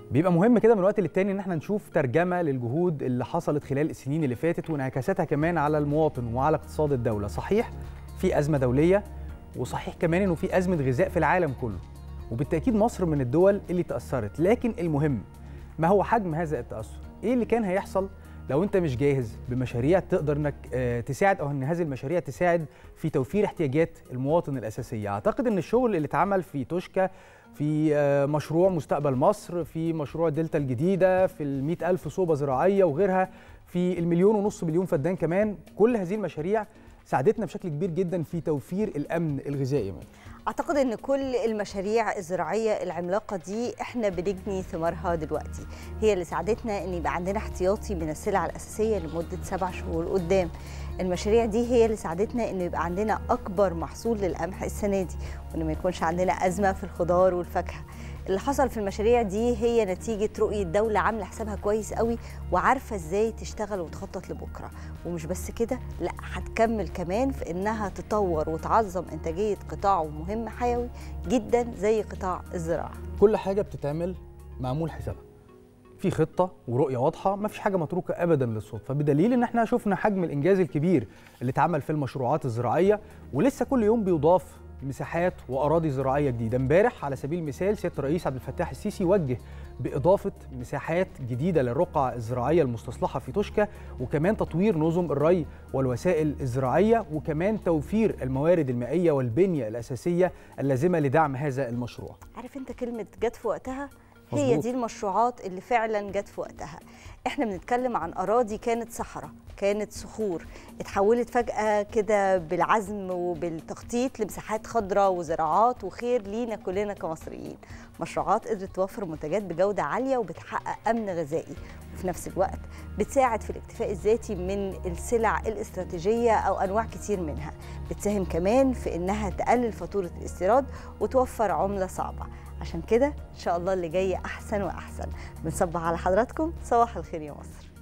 بيبقى مهم كده من وقت للتاني ان احنا نشوف ترجمه للجهود اللي حصلت خلال السنين اللي فاتت وانعكاساتها كمان على المواطن وعلى اقتصاد الدوله صحيح في ازمه دوليه وصحيح كمان انه في ازمه غذاء في العالم كله وبالتاكيد مصر من الدول اللي تاثرت لكن المهم ما هو حجم هذا التاثر ايه اللي كان هيحصل لو انت مش جاهز بمشاريع تقدر انك آه، تساعد او ان هذه المشاريع تساعد في توفير احتياجات المواطن الاساسيه اعتقد ان الشغل اللي اتعمل في توشكا في آه، مشروع مستقبل مصر في مشروع دلتا الجديده في ال ألف صوبة زراعية وغيرها في المليون ونص مليون فدان كمان كل هذه المشاريع ساعدتنا بشكل كبير جدا في توفير الأمن الغذائي مان. اعتقد ان كل المشاريع الزراعيه العملاقه دي احنا بنجني ثمارها دلوقتي هي اللي ساعدتنا ان يبقى عندنا احتياطي من السلع الاساسيه لمده سبع شهور قدام المشاريع دي هي اللي ساعدتنا ان يبقى عندنا اكبر محصول للقمح السنه دي وان ما يكونش عندنا ازمه في الخضار والفاكهه اللي حصل في المشاريع دي هي نتيجه رؤيه دوله عامله حسابها كويس قوي وعارفه ازاي تشتغل وتخطط لبكره ومش بس كده لا هتكمل كمان في انها تطور وتعظم انتاجيه قطاع مهم حيوي جدا زي قطاع الزراعه كل حاجه بتتعمل معمول حسابها في خطه ورؤيه واضحه ما فيش حاجه متروكه ابدا للصدفه بدليل ان احنا شفنا حجم الانجاز الكبير اللي اتعمل في المشروعات الزراعيه ولسه كل يوم بيضاف مساحات واراضي زراعيه جديده امبارح على سبيل المثال سياده الرئيس عبد الفتاح السيسي وجه باضافه مساحات جديده للرقعه الزراعيه المستصلحه في توشكا وكمان تطوير نظم الري والوسائل الزراعيه وكمان توفير الموارد المائيه والبنيه الاساسيه اللازمه لدعم هذا المشروع عارف انت كلمه جت في وقتها هي مظبوط. دي المشروعات اللي فعلا جت في وقتها احنا بنتكلم عن اراضي كانت صحراء كانت صخور اتحولت فجاه كده بالعزم وبالتخطيط لمساحات خضراء وزراعات وخير لينا كلنا كمصريين مشروعات قدرت توفر منتجات بجوده عاليه وبتحقق امن غذائي وفي نفس الوقت بتساعد في الاكتفاء الذاتي من السلع الاستراتيجيه او انواع كتير منها بتساهم كمان في انها تقلل فاتوره الاستيراد وتوفر عمله صعبه عشان كده ان شاء الله اللي جاي احسن واحسن بنصبح على حضراتكم صباح الخير يا مصر